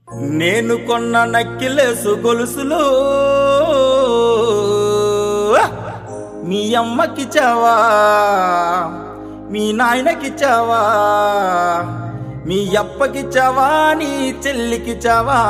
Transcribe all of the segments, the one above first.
నేను కొన్న నక్కిలేసు గొలుసులు మీ అమ్మకిచ్చావా మీ నాయనకిచ్చావా మీ అప్పకిచ్చావా నీ చెల్లికిచ్చావా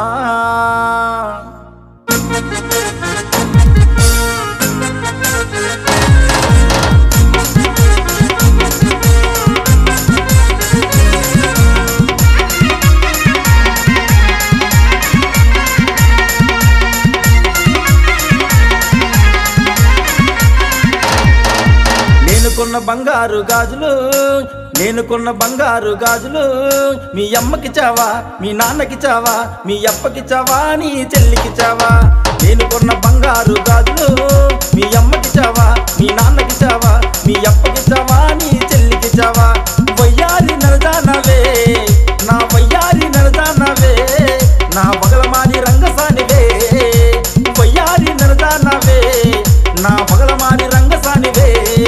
నేను కొన్న బంగారు గాజులు నేను కొన్న బంగారు గాజులు మీ అమ్మకి చావా మీ నాన్నకి చావా మీ అప్పకి చావా నీ చెల్లికి చావా నేను కొన్న బంగారు గాజులు మీ అమ్మకి చావా మీ నాన్నకి చావా మీ అప్పకి చావా నీ చెల్లికి చావా వయ్యారి నరదానవే నా వయ్యారి నరదానవే నా బగలమాని రంగసానివే వయ్యారి నరదానవే నా బగలమాని రంగసానివే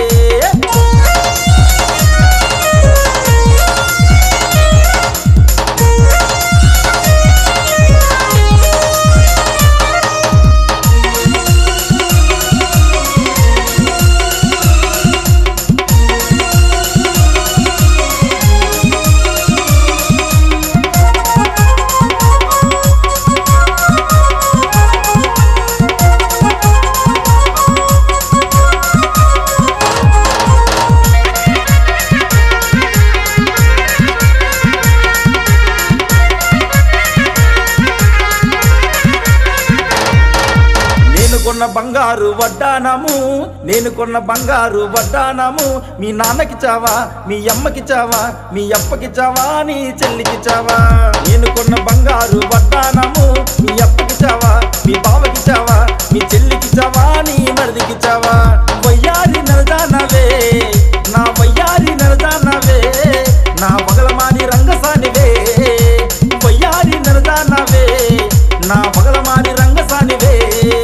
నేను కొన్న బంగారు వడ్డానము నేను కొన్న బంగారు వడ్డానము మీ నాన్నకి చావా మీ అమ్మకి చావా మీ అప్పకి చావా నీ చెల్లికి చావా నేను కొన్న బంగారు వడ్డానము మీ అప్పకి చావా మీ బావకి చావా మీ చెల్లికి చావా నీ మరిదికి చావా వయ్యారి నరదానవే నా వయ్యారి నరదానవే నా పగలమాని రంగసానివే వయ్యారి నరదానవే నా పగలమాని రంగసానివే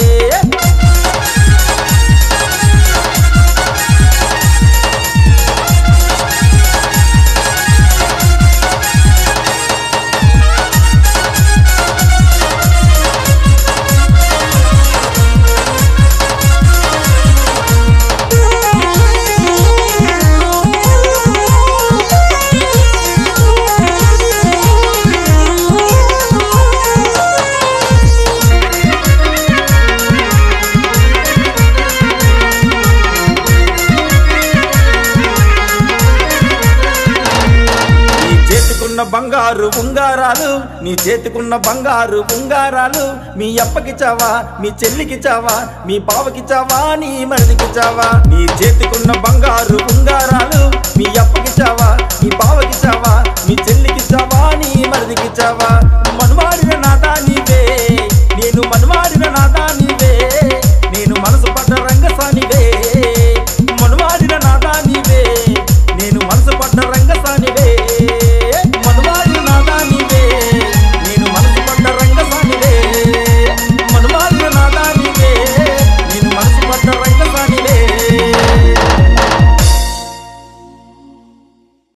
నీ చేతికున్న బంగారు ఉంగారాలు నీ చేతికున్న బంగారు ఉంగారాలు మీ అప్పకి చావా మీ చెల్లికి చావా మీ బావకి చావా నీ మరిదికి చావా నీ చేతికున్న బంగారు ఉంగారాలు